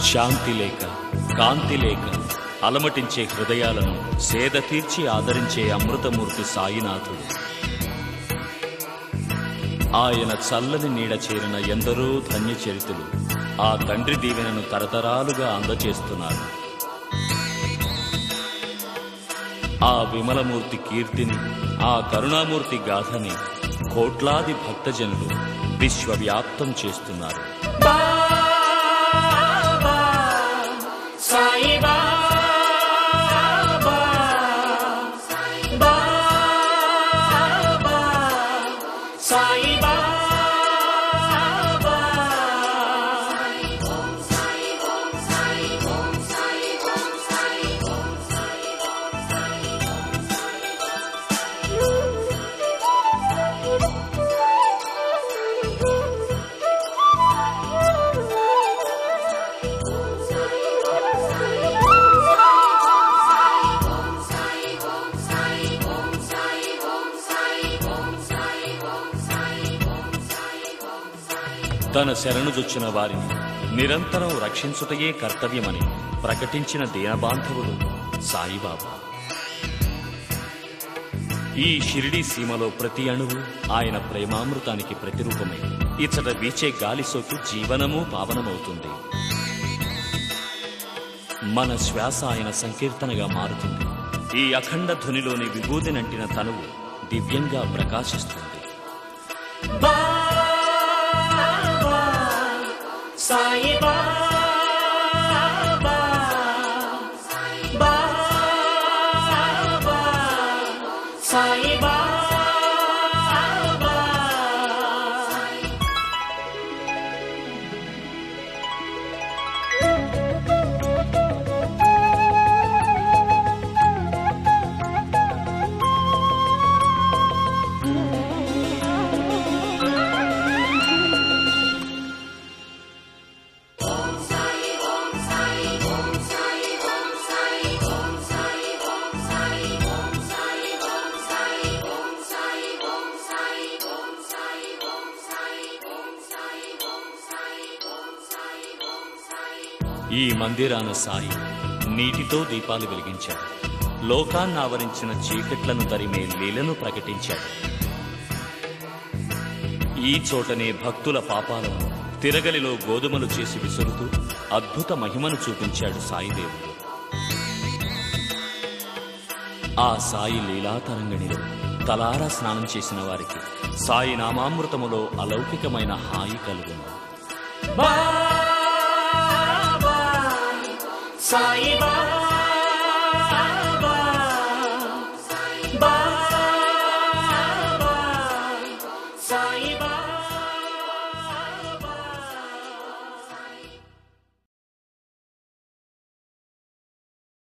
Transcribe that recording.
శాంతి లేక కాంతి లేక అలమటించే హృదయాలను సేద తీర్చి ఆదరించే అమృతమూర్తి సాయినాథుడు ఆయన చల్లని నీడ చేరిన ఎందరో ధన్య చరితులు ఆ తండ్రి దీవెనను తరతరాలుగా అందచేస్తున్నారు ఆ విమలమూర్తి కీర్తిని ఆ కరుణామూర్తి గాథని కోట్లాది భక్తజనులు విశ్వవ్యాప్తం చేస్తున్నారు బాబా సాయి బాబా బాబా సాయి బాబా తన శరణుజొచ్చిన వారిని నిరంతరం రక్షించుటయే కర్తవ్యమని ప్రకటించిన దీనబాంధవుడు సాయిబాబా ఈ షిరిడి సీమలో ప్రతి అణువు ఆయన ప్రేమామృతానికి ప్రతిరూపమై ఇచ్చట వీచే గాలి సోకి జీవనము పావనమవుతుంది మన శ్వాస ఆయన సంకీర్తనగా మారుతుంది ఈ అఖండ ధ్వనిలోని విభూతి నంటిన తనువు దివ్యంగా ప్రకాశిస్తుంది బాబా సాయి బాబా బాబా సాయి బాబా ఈ మందిరాన సాయి నీటితో దీపాలు వెలిగించాడు లోకాన్ని ఆవరించిన చీకట్లను తరిమే లీలను ప్రకటించాడు ఈ చోటనే భక్తుల పాపాలను తిరగలిలో గోధుమలు చేసి విసురుతూ అద్భుత మహిమను చూపించాడు సాయిదేవుడు ఆ సాయి లీలాతరంగిణిలో తలారా స్నానం చేసిన వారికి సాయి నామామృతములో అలౌకికమైన హాయి కలుగును బాబా సాయి బాబా